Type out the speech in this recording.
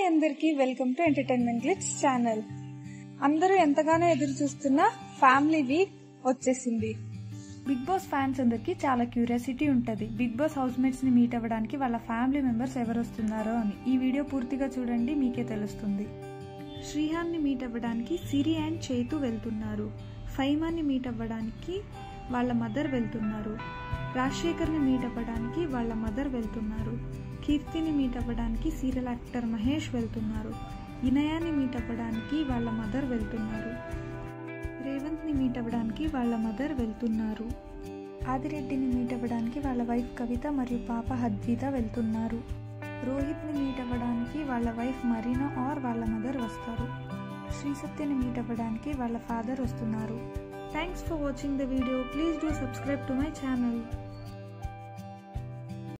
అందరికీ welcome to entertainment glitz channel అందరూ ఎంతగానో ఎదురు చూస్తున్న ఫ్యామిలీ వీక్ వచ్చేసింది బిగ్ బాస్ ఫ్యాన్స్ అందరికి చాలా క్యూరియాసిటీ ఉంటుంది బిగ్ బాస్ హౌస్ మేట్స్ ని మీట్ అవ్వడానికి వాళ్ళ ఫ్యామిలీ మెంబర్స్ ఎవరు వస్తున్నారో అని ఈ వీడియో పూర్తిగా చూడండి మీకే తెలుస్తుంది శ్రీహాన్ ని మీట్ అవ్వడానికి సిరి అండ్ చేతు వెళ్తున్నారు ఫైమాన్ ని మీట్ అవ్వడానికి వాళ్ళ మదర్ వెళ్తున్నారు రాజశేఖర్ ని మీట్ అవ్వడానికి వాళ్ళ మదర్ వెళ్తున్నారు కీర్తిని మీట్ అవ్వడానికి సీరియల్ యాక్టర్ మహేష్ వెళ్తున్నారు ఇనయాని మీట్ అవ్వడానికి వాళ్ళ మదర్ వెళ్తున్నారు రేవంత్ ని మీట్ అవ్వడానికి వాళ్ళ మదర్ వెళ్తున్నారు ఆదిరెడ్డిని మీట్ అవ్వడానికి వాళ్ళ వైఫ్ కవిత మరియు పాప హద్విత వెళ్తున్నారు రోహిత్ ని మీట్ అవ్వడానికి వాళ్ళ వైఫ్ మరీనా ఆర్ వాళ్ళ మదర్ వస్తారు శ్రీ సత్యని మీట్ అవ్వడానికి వాళ్ళ ఫాదర్ వస్తున్నారు thanks for watching the video please do subscribe to my channel